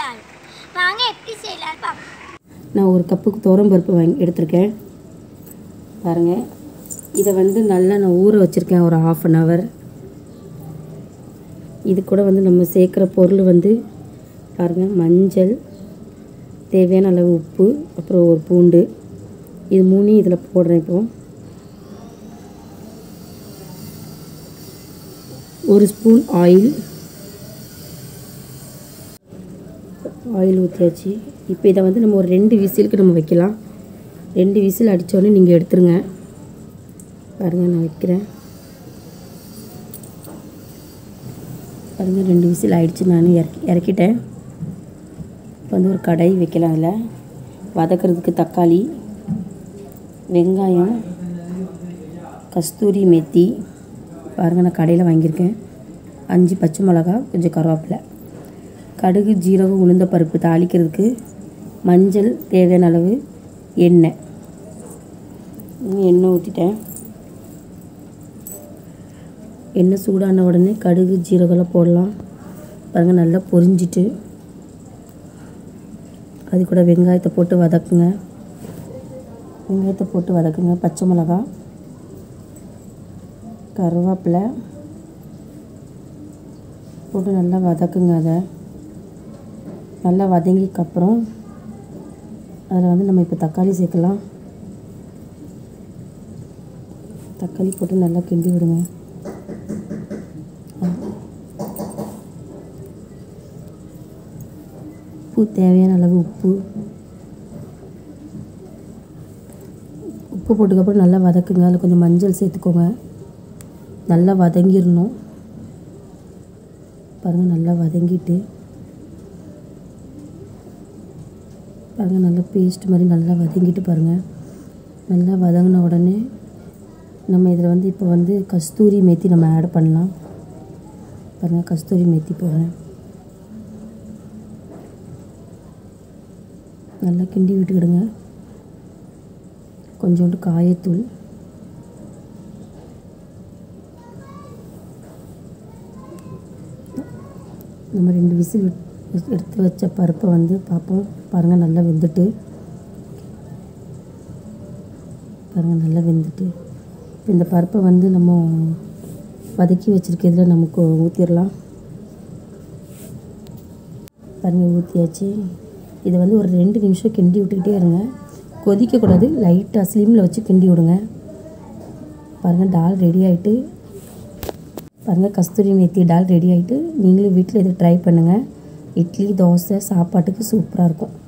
channel வாங்க எப்படி செய்யலாம் பார்ப்போம் நான் ஒரு கப்புக்கு துவரம் பருப்பு வாங்கி எடுத்திருக்கேன் பாருங்கள் இதை வந்து நல்லா நான் ஊற வச்சுருக்கேன் ஒரு ஆஃப் அன் ஹவர் இது கூட வந்து நம்ம சேர்க்குற பொருள் வந்து பாருங்கள் மஞ்சள் தேவையான அளவு உப்பு அப்புறம் ஒரு பூண்டு இது மூணையும் இதில் போடுறேன் இப்போ ஒரு ஸ்பூன் ஆயில் ஆயில் ஊற்றியாச்சு இப்போ இதை வந்து நம்ம ஒரு ரெண்டு விசிலுக்கு நம்ம வைக்கலாம் ரெண்டு விசில் அடித்தோடனே நீங்கள் எடுத்துருங்க பாருங்கள் நான் வைக்கிறேன் பாருங்கள் ரெண்டு விசில் ஆயிடுச்சு நான் இறக்கி இறக்கிட்டேன் இப்போ வந்து ஒரு கடாய் வைக்கலாம் அதில் வதக்கிறதுக்கு தக்காளி வெங்காயம் கஸ்தூரி மெத்தி பாருங்கள் நான் கடையில் வாங்கியிருக்கேன் அஞ்சு பச்சை மிளகா கொஞ்சம் கருவேப்பிலை கடுகு ஜீரகம் உளுந்த பருப்பு தாளிக்கிறதுக்கு மஞ்சள் தேவையான அளவு எண்ணெய் இன்னும் எண்ணெய் ஊற்றிட்டேன் எண்ணெய் சூடான உடனே கடுகு ஜீரகம்லாம் போடலாம் பாருங்கள் நல்லா பொரிஞ்சிட்டு அது கூட வெங்காயத்தை போட்டு வதக்குங்க வெங்காயத்தை போட்டு வதக்குங்க பச்சை மிளகா கருவேப்பிலை போட்டு நல்லா வதக்குங்க அதை நல்லா வதங்கிக்கு அப்புறம் அதில் வந்து நம்ம இப்போ தக்காளி சேர்க்கலாம் தக்காளி போட்டு நல்லா கிண்டி விடுங்க உப்பு தேவையான அளவு உப்பு உப்பு போட்டுக்கப்புறம் நல்லா வதக்குங்க அதில் கொஞ்சம் மஞ்சள் சேர்த்துக்கோங்க நல்லா வதங்கிடணும் பாருங்கள் நல்லா வதங்கிட்டு பாருங்கள் நல்லா பேஸ்ட் மாதிரி நல்லா வதங்கிட்டு பாருங்கள் நல்லா வதங்கின உடனே நம்ம இதில் வந்து இப்போ வந்து கஸ்தூரி மேத்தி நம்ம ஆட் பண்ணலாம் பாருங்கள் கஸ்தூரி மேத்தி போடுறேன் நல்லா கிண்டி விட்டுக்கிடுங்க கொஞ்சோண்டு காயத்தூள் நம்ம ரெண்டு விசில் விட்- எடுத்து வச்ச பருப்பை வந்து பார்ப்போம் பாருங்கள் நல்லா வெந்துட்டு பாருங்கள் நல்லா வெந்துட்டு இப்போ இந்த பருப்பை வந்து நம்ம வதக்கி வச்சுருக்கிறதுல நமக்கு ஊற்றிடலாம் பாருங்கள் ஊற்றியாச்சு இதை வந்து ஒரு ரெண்டு நிமிஷம் கிண்டி விட்டுக்கிட்டே இருங்க கொதிக்கக்கூடாது லைட்டாக ஸ்லிமில் வச்சு கிண்டி விடுங்க பாருங்கள் டால் ரெடி ஆகிட்டு பாருங்கள் கஸ்தூரி மேத்தி டால் ரெடி ஆகிட்டு நீங்களும் வீட்டில் இதை ட்ரை பண்ணுங்கள் இட்லி தோசை சாப்பாட்டுக்கு சூப்பராக இருக்கும்